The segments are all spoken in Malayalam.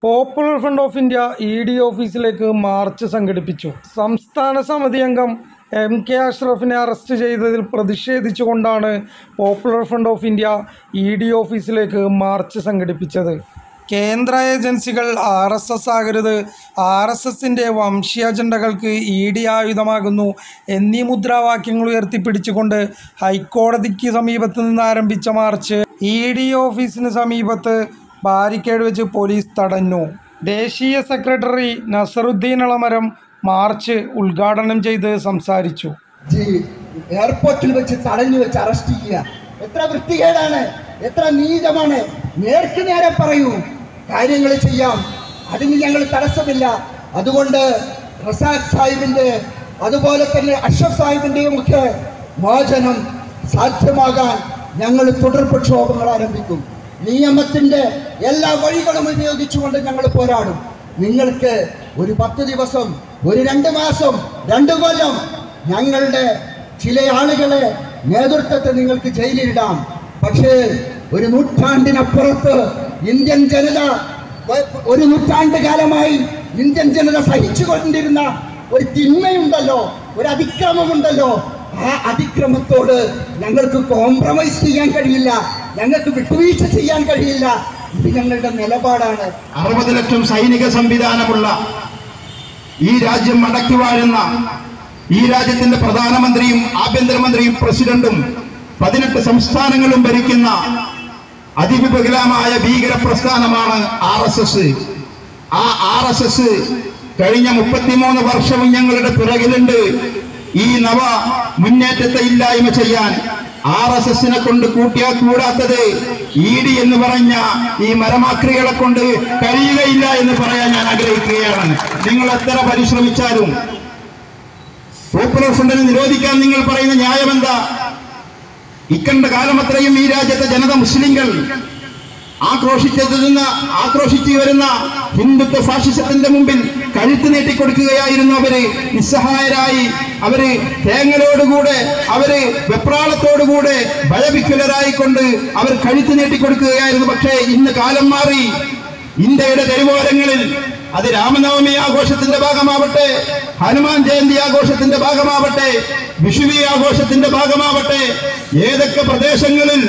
popular Front of India E D ഓഫീസിലേക്ക് മാർച്ച് സംഘടിപ്പിച്ചു സംസ്ഥാന സമിതി അംഗം എം കെ അഷ്റഫിനെ അറസ്റ്റ് ചെയ്തതിൽ പ്രതിഷേധിച്ചുകൊണ്ടാണ് Popular Front of India E D ഓഫീസിലേക്ക് മാർച്ച് സംഘടിപ്പിച്ചത് കേന്ദ്ര ഏജൻസികൾ ആർ എസ് എസ് ആകരുത് ആർ എസ് എസിൻ്റെ വംശീയ അജണ്ടകൾക്ക് ഇ ഡി ആയുധമാകുന്നു എന്നീ മുദ്രാവാക്യങ്ങൾ ഉയർത്തിപ്പിടിച്ചുകൊണ്ട് ഹൈക്കോടതിക്ക് സമീപത്ത് നിന്ന് ആരംഭിച്ച മാർച്ച് ഇ ഡി ഓഫീസിന് സമീപത്ത് ബാരിക്കേഡ് വെച്ച് പോലീസ് തടഞ്ഞു ദേശീയ സെക്രട്ടറി നസറുദ്ദീൻ അളമരം മാർച്ച് ഉദ്ഘാടനം ചെയ്ത് സംസാരിച്ചു ജി- എയർപോർട്ടിൽ വെച്ച് തടഞ്ഞു വെച്ച് അറസ്റ്റ് ചെയ്യുക എത്ര വൃത്തികേടാണ് എത്ര നീചമാണ് നേർക്ക് നേരെ പറയൂ കാര്യങ്ങൾ ചെയ്യാം അതിന് ഞങ്ങൾ തടസ്സമില്ല അതുകൊണ്ട് റസാഖ് സാഹിബിന്റെ അതുപോലെ തന്നെ അഷ്റഫ് സാഹിബിന്റെയും ഒക്കെ മോചനം സാധ്യമാകാൻ ഞങ്ങൾ തുടർ പ്രക്ഷോഭങ്ങൾ ആരംഭിക്കും നിയമത്തിന്റെ എല്ലാ വഴികളും ഉപയോഗിച്ചുകൊണ്ട് ഞങ്ങൾ പോരാടും നിങ്ങൾക്ക് ഒരു പത്ത് ദിവസം ഒരു രണ്ട് മാസം രണ്ട് കൊല്ലം ഞങ്ങളുടെ ചില ആളുകളെ നേതൃത്വത്തെ നിങ്ങൾക്ക് ജയിലിലിടാം പക്ഷേ ഒരു നൂറ്റാണ്ടിനപ്പുറത്ത് ഇന്ത്യൻ ജനത ഒ- ഒരു നൂറ്റാണ്ട് കാലമായി ഇന്ത്യൻ ജനത സഹിച്ചുകൊണ്ടിരുന്ന ഒരു തിന്മയുണ്ടല്ലോ ഒരു അതിക്രമമുണ്ടല്ലോ ആ അതിക്രമത്തോട് ഞങ്ങൾക്ക് കോംപ്രമൈസ് ചെയ്യാൻ കഴിയില്ല ഞങ്ങൾക്ക് വിട്ടുവീഴ്ച ചെയ്യാൻ കഴിയില്ല ഇത് ഞങ്ങളുടെ നിലപാടാണ് അറുപത് ലക്ഷം സൈനിക സംവിധാനമുള്ള ഈ രാജ്യം അടക്കി വാഴുന്ന ഈ രാജ്യത്തിന്റെ പ്രധാനമന്ത്രിയും ആഭ്യന്തരമന്ത്രിയും പ്രസിഡന്റും പതിനെട്ട് സംസ്ഥാനങ്ങളും ഭരിക്കുന്ന അതിവിപുലമായ ഭീകര പ്രസ്ഥാനമാണ് ആർ എസ് എസ് ആ ആർ എസ് എസ് കഴിഞ്ഞ മുപ്പത്തിമൂന്ന് വർഷവും ഞങ്ങളുടെ പിറകിലുണ്ട് ഈ നവ മുന്നേറ്റത്തെ ഇല്ലായ്മ ചെയ്യാൻ ആർ എസ് എസിനെ കൊണ്ട് കൂട്ടിയാൽ കൂടാത്തത് ഇ ഡി എന്ന് പറഞ്ഞ ഈ മരമാക്രികളെ കൊണ്ട് കഴിയുകയില്ല എന്ന് പറയാൻ ഞാൻ ആഗ്രഹിക്കുകയാണ് നിങ്ങൾ എത്ര പരിശ്രമിച്ചാലും പോപ്പുലർ ഫ്രണ്ടിനെ നിരോധിക്കാൻ നിങ്ങൾ പറയുന്ന ന്യായം എന്താ ഇക്കണ്ട കാലം അത്രയും ഈ രാജ്യത്തെ ജനത മുസ്ലിങ്ങൾ ആക്രോശിച്ചെത്തുന്ന ആക്രോശിച്ചു വരുന്ന ഹിന്ദുത്വ ഫാഷിസത്തിന്റെ മുമ്പിൽ കഴുത്ത് നീട്ടിക്കൊടുക്കുകയായിരുന്നു അവര് നിസ്സഹായരായി അവര് തേങ്ങലോടുകൂടെ അവര് വെപ്രാളത്തോടുകൂടെ ഭയവിക്കുലരായിക്കൊണ്ട് അവർ കഴുത്ത് നീട്ടിക്കൊടുക്കുകയായിരുന്നു പക്ഷേ ഇന്ന് കാലം മാറി ഇന്ത്യയുടെ തെരുവോരങ്ങളിൽ അത് രാമനവമി ആഘോഷത്തിന്റെ ഭാഗമാവട്ടെ ഹനുമാൻ ജയന്തി ആഘോഷത്തിന്റെ ഭാഗമാവട്ടെ വിഷുവി ആഘോഷത്തിന്റെ ഭാഗമാവട്ടെ ഏതൊക്കെ പ്രദേശങ്ങളിൽ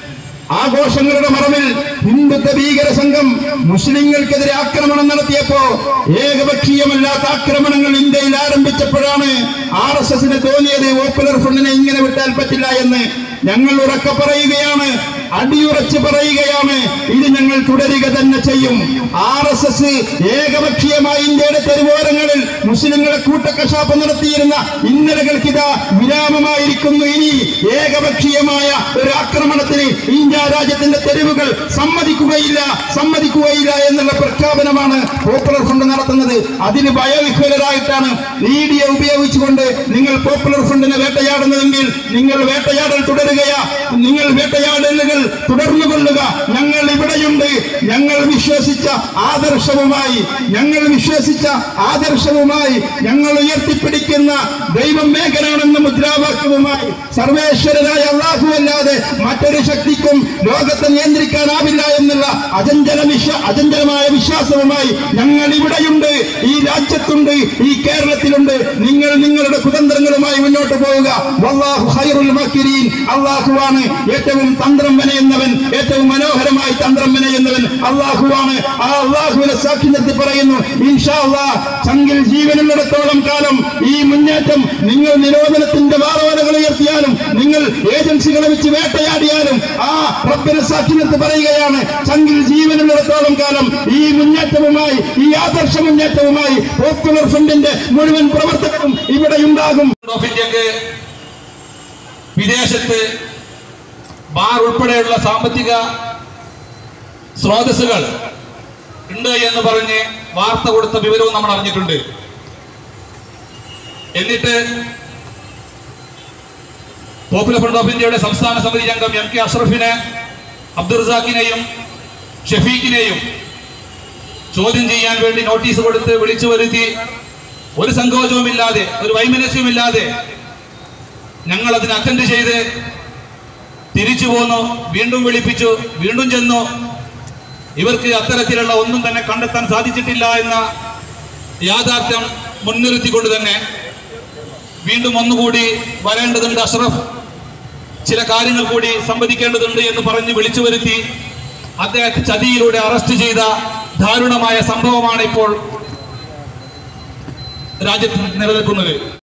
ആഘോഷങ്ങളുടെ മറവിൽ ഹിന്ദുത്വ ഭീകര സംഘം മുസ്ലിങ്ങൾക്കെതിരെ ആക്രമണം നടത്തിയപ്പോ ഏകപക്ഷീയമല്ലാത്ത ആക്രമണങ്ങൾ ഇന്ത്യയിൽ ആരംഭിച്ചപ്പോഴാണ് ആർ എസ് എസിന് തോന്നിയത് പോപ്പുലർ ഫ്രണ്ടിനെ ഇങ്ങനെ വിട്ടാൽ പറ്റില്ല എന്ന് ഞങ്ങൾ ഉറക്കെ പറയുകയാണ് അടിയുറച്ച് പറയുകയാണ് ഇത് ഞങ്ങൾ തുടരുക തന്നെ ചെയ്യും ആർ എസ് എസ് ഏകപക്ഷീയമായി ഇന്ത്യയുടെ തെരുവോരങ്ങളിൽ മുസ്ലിങ്ങളെ കൂട്ടക്കശാപ്പ് നടത്തിയിരുന്ന ഇന്നലകൾക്കിതാ വിരാമമായിരിക്കുന്നു ഇനി ഏകപക്ഷീയമായ ഒരു ആക്രമണത്തിന് ഇന്ത്യ രാജ്യത്തിന്റെ തെരുവുകൾ സമ്മതിക്കുകയില്ല സമ്മതിക്കുകയില്ല എന്നുള്ള പ്രഖ്യാപനമാണ് പോപ്പുലർ ഫ്രണ്ട് നടത്തുന്നത് അതിന് ഭയവിഹ്വലരായിട്ടാണ് മീഡിയ ഉപയോഗിച്ചുകൊണ്ട് നിങ്ങൾ പോപ്പുലർ ഫ്രണ്ടിനെ വേട്ടയാടുന്നതെങ്കിൽ നിങ്ങൾ വേട്ടയാടൽ തുടരുകയാ നിങ്ങൾ വേട്ടയാടലുകൾ തുടർന്നു കൊള്ളുക ഞങ്ങൾ ഇവിടെയുണ്ട് ഞങ്ങൾ വിശ്വസിച്ച ആദർശവുമായി ഞങ്ങൾ വിശ്വസിച്ച ആദർശവുമായി ഞങ്ങൾ ഉയർത്തിപ്പിടിക്കുന്ന ദൈവം മേഘനാണെന്ന മുദ്രാവാക്യവുമായി സർവേശ്വരനായ അള്ളാഹു അല്ലാതെ മറ്റൊരു ശക്തിക്കും ലോകത്തെ നിയന്ത്രിക്കാനാവില്ല എന്നുള്ള അചഞ്ചല വിശ്വ അചഞ്ചലമായ വിശ്വാസവുമായി ഞങ്ങൾ ഇവിടെയുണ്ട് ഈ രാജ്യത്തുണ്ട് ഈ കേരളത്തിലുണ്ട് നിങ്ങൾ നിങ്ങളുടെ കുതന്ത്രങ്ങളുമായി മുന്നോട്ട് പോവുക വല്ലാഹു ഖൈറുൽ മക്കിരീൻ അള്ളാഹുവാണ് ഏറ്റവും തന്ത്രം മെനയുന്നവൻ ഏറ്റവും മനോഹരമായി തന്ത്രം മെനയുന്നവൻ അള്ളാഹുവാണ് ആ അള്ളാഹുവിനെ സാക്ഷി നിർത്തി പറയുന്നു ഇൻഷാ അള്ളാഹ് ചങ്കിൽ ജീവനുള്ളിടത്തോളം കാലം ഈ മുന്നേറ്റം നിങ്ങൾ നിരോധനത്തിന്റെ വാറോലകൾ ഉയർത്തിയാലും നിങ്ങൾ ഏജൻസികളെ വെച്ച് വേട്ടയാടിയാലും ആ റബ്ബിനെ സാക്ഷി നിർത്തി പറയുകയാണ് ചങ്കിൽ ജീവനുള്ളിടത്തോളം കാലം ഈ മുന്നേറ്റവുമായി ഈ ആദർശ മുന്നേറ്റവുമായി പോപ്പുലർ ഫ്രണ്ടിന്റെ മുഴുവൻ പ്രവർത്തകരും ഇവിടെ ഉണ്ടാകും ഓഫ് ഇന്ത്യക്ക് വിദേശത്ത് ബാർ ഉൾപ്പെടെയുള്ള സാമ്പത്തിക സ്രോതസ്സുകൾ ഉണ്ട് എന്ന് പറഞ്ഞ് വാർത്ത കൊടുത്ത വിവരവും നമ്മൾ അറിഞ്ഞിട്ടുണ്ട് എന്നിട്ട് പോപ്പുലർ ഫ്രണ്ട് ഓഫ് ഇന്ത്യയുടെ സംസ്ഥാന സമിതി അംഗം എം കെ അഷ്റഫിനെ അബ്ദുൾ റസാഖിനെയും ഷഫീഖിനെയും ചോദ്യം ചെയ്യാൻ വേണ്ടി നോട്ടീസ് കൊടുത്ത് വിളിച്ചു വരുത്തി ഒരു സങ്കോചവുമില്ലാതെ ഒരു വൈമനസ്യവുമില്ലാതെ ഞങ്ങൾ അതിന് അറ്റൻഡ് ചെയ്ത് തിരിച്ചു പോന്നു വീണ്ടും വിളിപ്പിച്ചു വീണ്ടും ചെന്നു ഇവർക്ക് അത്തരത്തിലുള്ള ഒന്നും തന്നെ കണ്ടെത്താൻ സാധിച്ചിട്ടില്ല എന്ന യാഥാർത്ഥ്യം മുൻനിർത്തിക്കൊണ്ട് തന്നെ വീണ്ടും ഒന്നുകൂടി വരേണ്ടതുണ്ട് അഷ്റഫ് ചില കാര്യങ്ങൾ കൂടി സംവദിക്കേണ്ടതുണ്ട് എന്ന് പറഞ്ഞ് വിളിച്ചു വരുത്തി അദ്ദേഹത്തെ ചതിയിലൂടെ അറസ്റ്റ് ചെയ്ത ദാരുണമായ സംഭവമാണ് ഇപ്പോൾ രാജ്യത്ത് നിലനിൽക്കുന്നത്